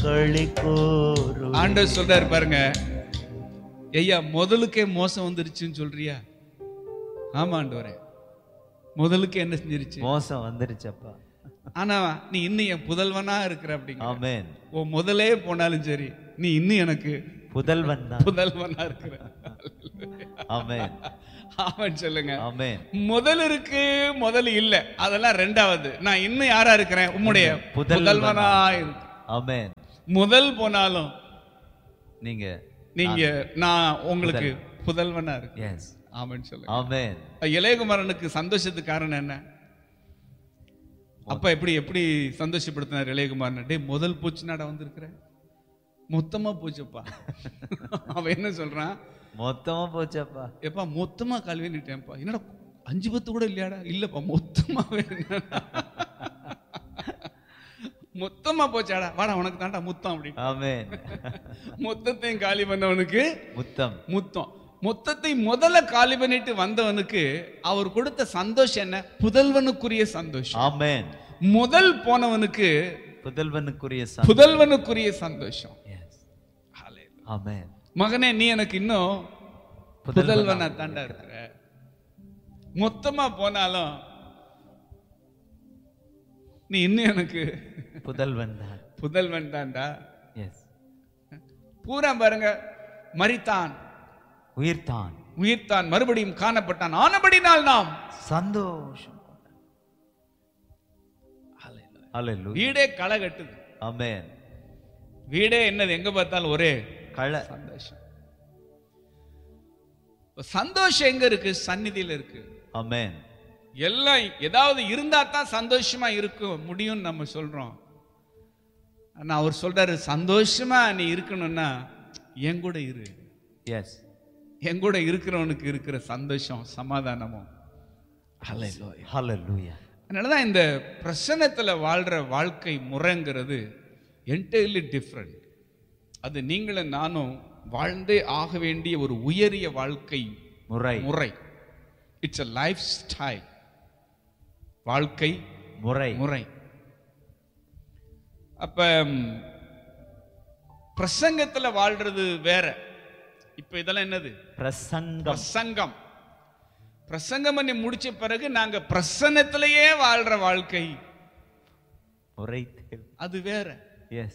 களி கூறு ஆண்டவர் சொல்றாரு பாருங்க ஐயா முதலுக்கே மோசம் வந்துருச்சுன்னு சொல்றியா ஆமா ஆண்டவரே முதலுக்கு என்ன செஞ்சிருச்சு மோசம் வந்துருச்சப்பா ஆனா நீ இன்னும் என் புதல்வனா இருக்கிற அப்படிங்க ஆமென் உன் முதலே போனாலும் சரி நீ இன்னும் எனக்கு புதல்வன் தான் புதல்வனா இருக்கிற ஆமென் ஆமான்னு சொல்லுங்க ஆமென் முதல் இருக்கு முதல் இல்ல அதெல்லாம் ரெண்டாவது நான் இன்னும் யாரா இருக்கிறேன் உம்முடைய புதல்வனா. புதல்வனா இருக்கு ஆமென் முதல் போனாலும் நீங்க நீங்க நான் உங்களுக்கு புதல்வனா இருக்கு எஸ் ஆமான்னு சொல்லுங்க ஆமென் இளையகுமாரனுக்கு சந்தோஷத்துக்கு காரணம் என்ன அப்ப எப்படி எப்படி சந்தோஷப்படுத்தினார் இளையகுமாரன் டேய் முதல் பூச்சினாடா வந்திருக்கிற மொத்தமா போச்சுப்பா அவன் என்ன சொல்றான் மொத்தமா போச்சப்பா எப்பா மொத்தமா கல்வி நிட்டேன்ப்பா என்னடா அஞ்சு பத்து கூட இல்லையாடா இல்லப்பா மொத்தமாவே மொத்தமா போச்சாடா வாடா உனக்கு தான்டா முத்தம் அப்படி ஆமென் மொத்தத்தையும் காலி பண்ணவனுக்கு முத்தம் முத்தம் மொத்தத்தை முதல்ல காலி பண்ணிட்டு வந்தவனுக்கு அவர் கொடுத்த சந்தோஷம் என்ன புதல்வனுக்குரிய சந்தோஷம் ஆமென் முதல் போனவனுக்கு புதல்வனுக்குரிய சந்தோஷம் புதல்வனுக்குரிய சந்தோஷம் எஸ் ஆமென் மகனே நீ எனக்கு இன்னும் புதல்வனா தாண்டா இருக்கிற மொத்தமா போனாலும் நீ இன்னும் எனக்கு புதல்வன் தான் புதல்வன் தான்டா எஸ் பூரா பாருங்க மரித்தான் உயிர்தான் உயிர்த்தான் மறுபடியும் காணப்பட்டான் ஆனபடினால் நாம் சந்தோஷம் ஹalleluya வீடே களை கட்டுது ஆமென் வீடே என்னது எங்க பார்த்தாலும் ஒரே கள சந்தோஷம் இப்ப சந்தோஷம் எங்க இருக்கு சந்நிதியில இருக்கு ஆமென் எல்லாம் ஏதாவது இருந்தா தான் சந்தோஷமா இருக்க முடியும்னு நம்ம சொல்றோம் ஆனா அவர் சொல்றாரு சந்தோஷமா நீ இருக்கணும்னா என் கூட இரு எஸ் என் கூட இருக்கிறவனுக்கு இருக்கிற சந்தோஷம் சமாதானமும் Hallelujah. ஹalleluya அதனாலதான் இந்த பிரசன்னத்துல வாழ்ற வாழ்க்கை முறைங்கிறது என்டையர்லி டிஃப்ரெண்ட் அது நீங்களும் நானும் வாழ்ந்தே ஆக வேண்டிய ஒரு உயரிய வாழ்க்கை முறை முறை இட்ஸ் a லைஃப் ஸ்டைல் வாழ்க்கை முறை முறை அப்ப ம், பிரசங்கத்துல வாழ்றது வேற இப்ப இதெல்லாம் என்னது பிரசங்கம் பிரசங்கம் பிரசங்கம் பண்ணி முடிச்ச பிறகு நாங்க பிரசன்னத்திலேயே வாழ்ற வாழ்க்கை முறை தேவை அது வேற எஸ்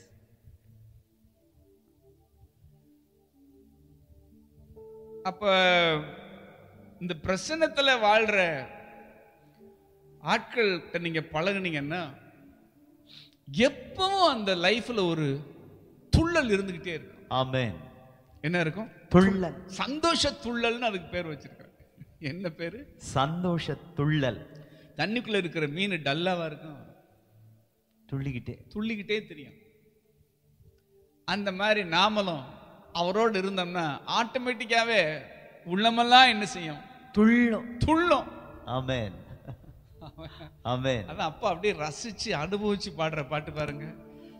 அப்ப இந்த பிரசன்னத்துல வாழ்ற ஆட்கள்கிட்ட நீங்க பழகுனீங்கன்னா எப்பவும் அந்த லைஃப்ல ஒரு துள்ளல் இருந்துகிட்டே இருக்கும் ஆமென் என்ன இருக்கும் துள்ளல் சந்தோஷ துள்ளல்னு அதுக்கு பேர் வச்சிருக்காங்க என்ன பேரு சந்தோஷ துள்ளல் தண்ணிக்குள்ள இருக்கிற மீன் டல்லாவா இருக்கும் துள்ளிக்கிட்டே துள்ளிக்கிட்டே தெரியும் அந்த மாதிரி நாமளும் அவரோடு இருந்தோம்னா ஆட்டோமேட்டிக்காவே உள்ளமெல்லாம் என்ன செய்யும் துள்ளும் துள்ளும் ஆமென் ஆமென் அதான் அப்பா அப்படியே ரசிச்சு அனுபவிச்சு பாடுற பாட்டு பாருங்க